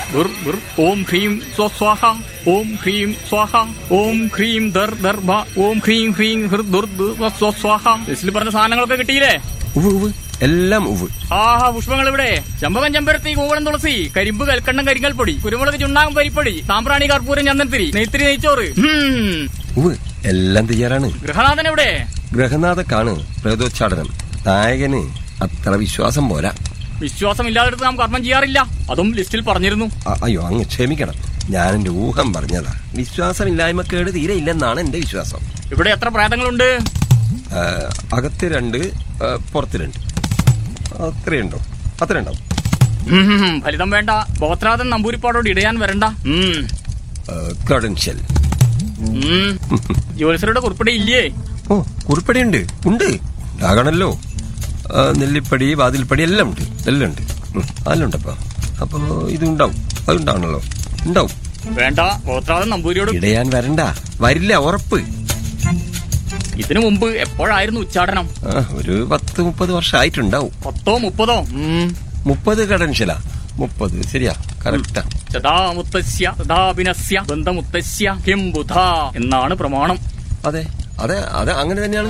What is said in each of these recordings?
ദുർ ദുർ ഓം ഹ്രീം സ്വസ്വാഹ ഓം ഹ്രീം സ്വാഹ ഓം ഹ്രീം ദർ ദർഭ ഓം ഹ്രീം ഹ്രീം ഹൃ ദുർ ദുർ സ്വസ്വാഹ ലിസ്റ്റിൽ പറഞ്ഞ സാധനങ്ങളൊക്കെ കിട്ടിയില്ലേ ഉവ് ഉവ് എല്ലാം ഉവ് ആഹാ പുഷ്പങ്ങൾ ഇവിടെ ചമ്പകം ചെമ്പരത്തി കൂവളം തുളസി കരിമ്പ് കൽക്കണ്ടം കരിങ്കൽ പൊടി കുരുമുളക് ചുണ്ണാകം പരിപ്പൊടി സാമ്പ്രാണി കർപ്പൂരം ചന്ദനത്തിരി നെയ്ത്തിരി നെയ്ച്ചോറ് ഹും. ഉവ് എല്ലാം തയ്യാറാണ് ഗൃഹനാഥൻ എവിടെ ഗ്രഹനാഥക്കാണ് പ്രേതോച്ചാടനം നായകന് അത്ര വിശ്വാസം പോരാ വിശ്വാസമില്ലാതെടുത്ത് നാം കർമ്മം ചെയ്യാറില്ല അതും ലിസ്റ്റിൽ പറഞ്ഞിരുന്നു അ- അയ്യോ അങ്ങ് ക്ഷമിക്കണം ഞാൻ എന്റെ ഊഹം പറഞ്ഞതാ വിശ്വാസമില്ലായ്മക്കേട് തീരെ ഇല്ലെന്നാണ് എന്റെ വിശ്വാസം ഇവിടെ എത്ര പ്രേതങ്ങളുണ്ട് ആ, അകത്ത് രണ്ട് ആ, പുറത്ത് രണ്ട് അത്രയുണ്ടോ അത്രയുണ്ടാവും ഉം, ഫലിതം വേണ്ട ബോത്രാതൻ നമ്പൂരിപ്പാടോട് ഇടയാൻ വരണ്ട ഉം, ക്രഡൻഷ്യൽ ഉം. ജ്യോത്സ്യരുടെ കുറിപ്പിടെ ഇല്ലേ ഓ കുറിപ്പടിയുണ്ട് ഉണ്ട് ഉണ്ടാകണല്ലോ ആ, നെല്ലിപ്പടി വാതിൽപ്പടി എല്ലാം ഉണ്ട് എല്ലാം ഉണ്ട് ഉം, എല്ലാം ഉണ്ടപ്പോ അപ്പൊ ഇതുണ്ടാവും അതുണ്ടാവണല്ലോ ഉണ്ടാവും വേണ്ട ബോത്രാതൻ നമ്പൂരിയോട് ഇടയാൻ വരണ്ട വരില്ല ഉറപ്പ് ഇതിനു മുമ്പ് എപ്പോഴായിരുന്നു ഉച്ചാടനം ആ, ഒരു പത്ത് മുപ്പത് വർഷമായിട്ടുണ്ടാവും പത്തോ മുപ്പതോ ഉം. മുപ്പത് കടൻഷ്യലാ മുപ്പത് ശരിയാ കറക്റ്റാ തഥാ മുത്തശ്യ തഥാഭിനസ്യ ബന്ധമുത്തശ്യ കിം ബുധ എന്നാണ് പ്രമാണം അതെ അതെ അതെ അങ്ങനെ തന്നെയാണ്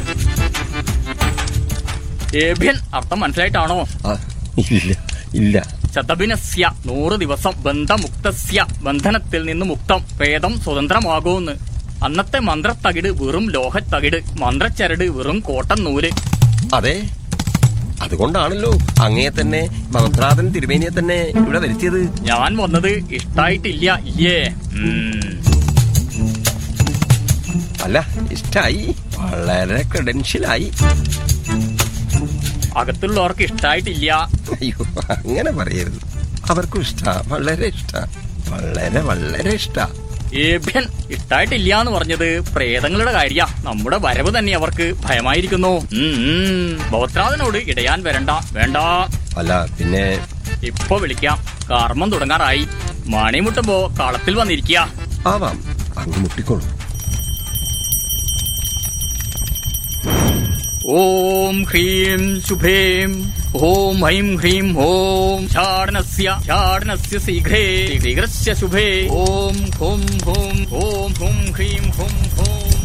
ഏഭ്യൻ അർത്ഥം മനസ്സിലായിട്ടാണോ ആ, ഇല്ല ഇല്ല ശതഭിനസ്യ നൂറ് ദിവസം ബന്ധമുക്തസ്യ ബന്ധനത്തിൽ നിന്ന് മുക്തം പ്രേതം സ്വതന്ത്രമാകൂന്ന് അന്നത്തെ മന്ത്രത്തകിട് വെറും ലോഹത്തകിട് മന്ത്രച്ചരട് വെറും കോട്ടൻ നൂല് അതെ അതുകൊണ്ടാണല്ലോ അങ്ങയെ തന്നെ ഭദ്രാതൻ തിരുമേനിയെ തന്നെ ഇവിടെ വരുത്തിയത് ഞാൻ വന്നത് ഇഷ്ടായിട്ടില്ല ഇല്ലേ ഉം. അല്ല ഇഷ്ടായി വളരെ ക്രെഡൻഷ്യലായി അകത്തുള്ളവർക്ക് ഇഷ്ടായിട്ടില്ല അയ്യോ അങ്ങനെ പറയരുത് അവർക്കും ഇഷ്ടാ വളരെ ഇഷ്ടാ വളരെ വളരെ ഇഷ്ടാ ഏഭ്യൻ ഇഷ്ടായിട്ടില്ല എന്ന് പറഞ്ഞത് പ്രേതങ്ങളുടെ കാര്യ നമ്മുടെ വരവ് തന്നെ അവർക്ക് ഭയമായിരിക്കുന്നു ഉം, ഉം. ബോത്രാതനോട് ഇടയാൻ വരണ്ട വേണ്ട അല്ല പിന്നെ ഇപ്പൊ വിളിക്കാം കർമ്മം തുടങ്ങാറായി മണിമുട്ടുമ്പോ കളത്തിൽ വന്നിരിക്കുക ആവാം അങ്ങ് മുട്ടിക്കോളൂ ഓം ഹ്രീം ശുഭേം ഓം ഹൈം ഹ്രീം ഓം ഷാടനസ്യ ഷാടനസ്യ ശീഘ്രേ ശീഘ്രസ്യ ശുഭേ ഓം ഹും ഹും ഓം ഹും ഹ്രീം ഹും ഹും